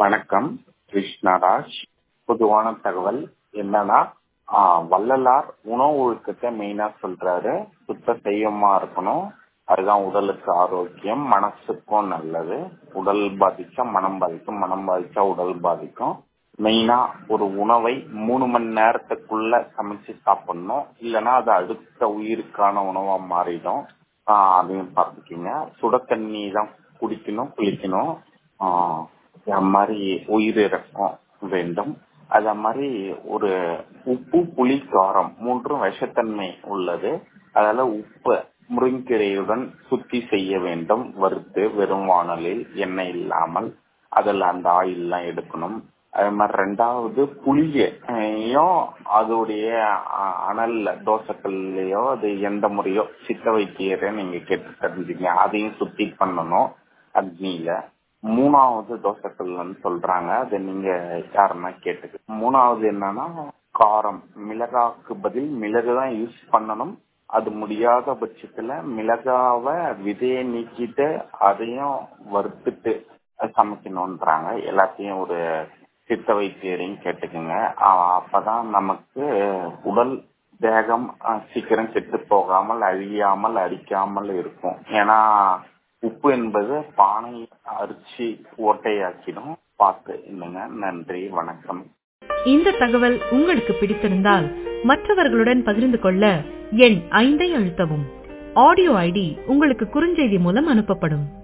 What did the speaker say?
வணக்கம் கிருஷ்ணராஜ் பொதுவான தகவல் என்னன்னா ஆஹ் வள்ளலார் உணவு ஒழுக்கத்தை மெயினா சொல்றாரு சுத்த செய்யமா இருக்கணும் அதுதான் உடலுக்கு ஆரோக்கியம் மனசுக்கும் நல்லது உடல் பாதிச்சா மனம் பாதிக்கும் மனம் பாதிச்சா உடல் பாதிக்கும் மெயினா ஒரு உணவை மூணு மணி நேரத்துக்குள்ள சமைச்சு சாப்பிடணும் இல்லைன்னா அது அடுத்த உயிருக்கான உணவா மாறிடும் ஆஹ் அதையும் பார்த்துக்கிங்க சுட தண்ணி தான் குடிக்கணும் குளிக்கணும் ஆஹ் அது மாதிரி உயிர் இறக்கம் வேண்டும் அத மாதிரி ஒரு உப்பு புளி காரம் மூன்றும் விஷத்தன்மை உள்ளது அதனால உப்பு முருங்கீரையுடன் சுத்தி செய்ய வேண்டும் வறுத்து வெறும் வானலில் எண்ணெய் இல்லாமல் அதில் அந்த ஆயில் எல்லாம் எடுக்கணும் அதே மாதிரி ரெண்டாவது புளியையும் அதோடைய அனல்ல தோசைக்கல்லையோ அது எந்த முறையோ சித்த வைத்தியரை நீங்க கேட்டு தெரிஞ்சுங்க அதையும் சுத்தி பண்ணணும் அக்னியில மூணாவது தோசைக்கல்னு சொல்றாங்க அதை நீங்க யாருன்னா கேட்டுக்கு மூணாவது என்னன்னா காரம் மிளகாக்கு பதில் மிளகு தான் யூஸ் பண்ணணும் அது முடியாத பட்சத்துல மிளகாவை விதையை நீக்கிட்டு அதையும் வறுத்துட்டு சமைக்கணும்ன்றாங்க எல்லாத்தையும் ஒரு சித்த வைத்தியரையும் கேட்டுக்குங்க அப்பதான் நமக்கு உடல் தேகம் சீக்கிரம் கெட்டு போகாமல் அழியாமல் அடிக்காமல் இருக்கும் ஏன்னா உப்பு என்பது பானை அரிசி ஓட்டையாக்கிடும் பார்த்து இல்லைங்க நன்றி வணக்கம் இந்த தகவல் உங்களுக்கு பிடித்திருந்தால் மற்றவர்களுடன் பகிர்ந்து கொள்ள எண் ஐந்தை அழுத்தவும் ஆடியோ ஐடி உங்களுக்கு குறுஞ்செய்தி மூலம் அனுப்பப்படும்